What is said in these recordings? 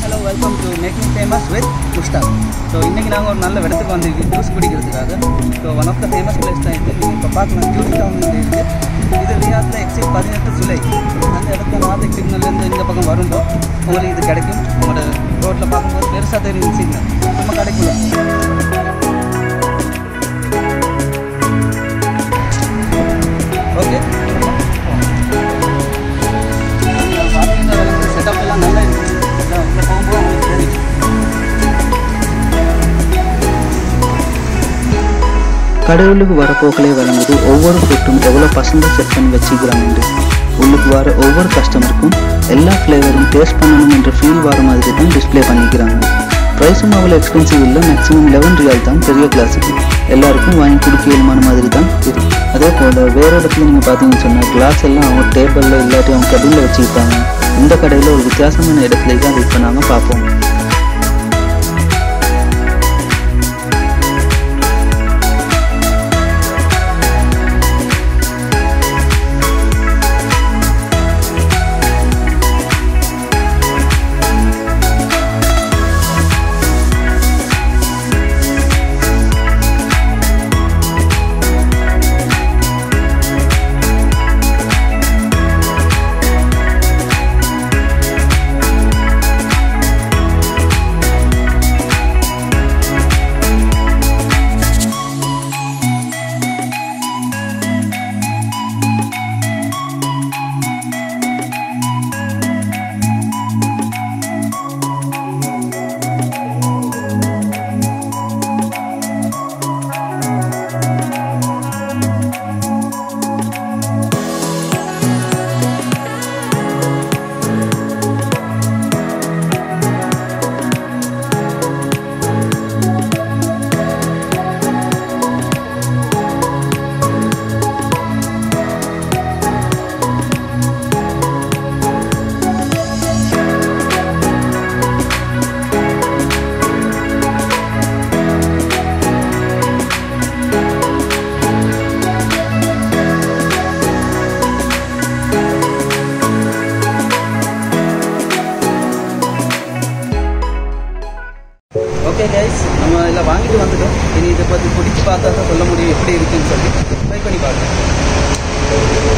hello welcome to making famous with Mushtaq so இன்றைக்கி நாங்கள் ஒரு நல்ல இடத்துக்கு வந்திருக்கோம் ஜூஸ் குடிக்கிறதுக்காக so one of the famous place தான் இது நீங்கள் இப்போ பார்க்கலாம் ஜூஸ் டவுன் இருக்குது இது ரியாத்தில் எக்ஸிட் பதினெட்டு சுலை அந்த இடத்துல நாதக் சிக்னல்லேருந்து இந்த பக்கம் வரும்போது உங்களுக்கு இது கிடைக்கும் உங்களோட ரோட்டில் பார்க்கும்போது பெருசாக தெரியும் சிக்னல் நம்ம கடைக்குள்ள ஓகே பார்த்தீங்கன்னா செட்டப் எல்லாம் நல்லா இருக்குது எல்லாம் உள்ள போகும்போது உங்களுக்கு தெரியும் கடவுளுக்கு வர போக்கிலே வரும்போது ஒவ்வொரு ஃபுட்டும் எவ்வளோ பசங்க செட் பண்ணி வச்சுக்கிறாங்க உள்ளுக்கு வர ஒவ்வொரு கஸ்டமருக்கும் எல்லா ஃப்ளேவரும் டேஸ்ட் பண்ணணும் என்ற ஃபீல் வர மாதிரி தான் டிஸ்ப்ளே பண்ணிக்கிறாங்க ப்ரைஸும் அவ்வளோ எக்ஸ்பென்சிவ் இல்லை மேக்ஸிமம் லெவன் ரியால் தான் பெரிய கிளாஸுக்கு எல்லாருக்கும் வாங்கி குடிக்க இயல்பான மாதிரி தான் இது அதே போல் வேறு இடத்துல நீங்கள் பார்த்தீங்கன்னு சொன்னால் கிளாஸ் எல்லாம் அவங்க டேபிளில் இல்லாட்டி அவங்க கடையில் வச்சுக்கிட்டாங்க இந்த கடையில் ஒரு வித்தியாசமான இடத்துல தான் இப்போ நாங்கள் பார்ப்போம் ஓகே கைஸ் நம்ம எல்லாம் வாங்கிட்டு வந்துட்டோம் இனி இதை பற்றி குடிச்சு பார்த்தா தான் சொல்ல முடியும் எப்படி இருக்குன்னு சொல்லி ட்ரை பண்ணி பார்க்கலாம்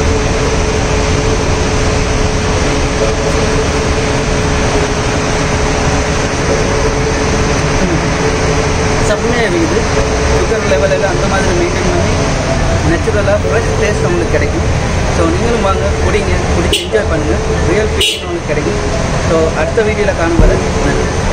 செம்மையாக இருக்குது சுகர் லெவல் எல்லாம் அந்த மாதிரி மெயின்டைன் பண்ணி நேச்சுரலாக ஃப்ரெஷ் டேஸ்ட் உங்களுக்கு கிடைக்கும் ஸோ நீங்களும் வாங்க குடிங்க குடிச்சு என்ஜாய் பண்ணுங்கள் ரியல் ஃபீலிங் உங்களுக்கு கிடைக்கும் ஸோ அடுத்த வீடியோவில் காணும் வரை நன்றி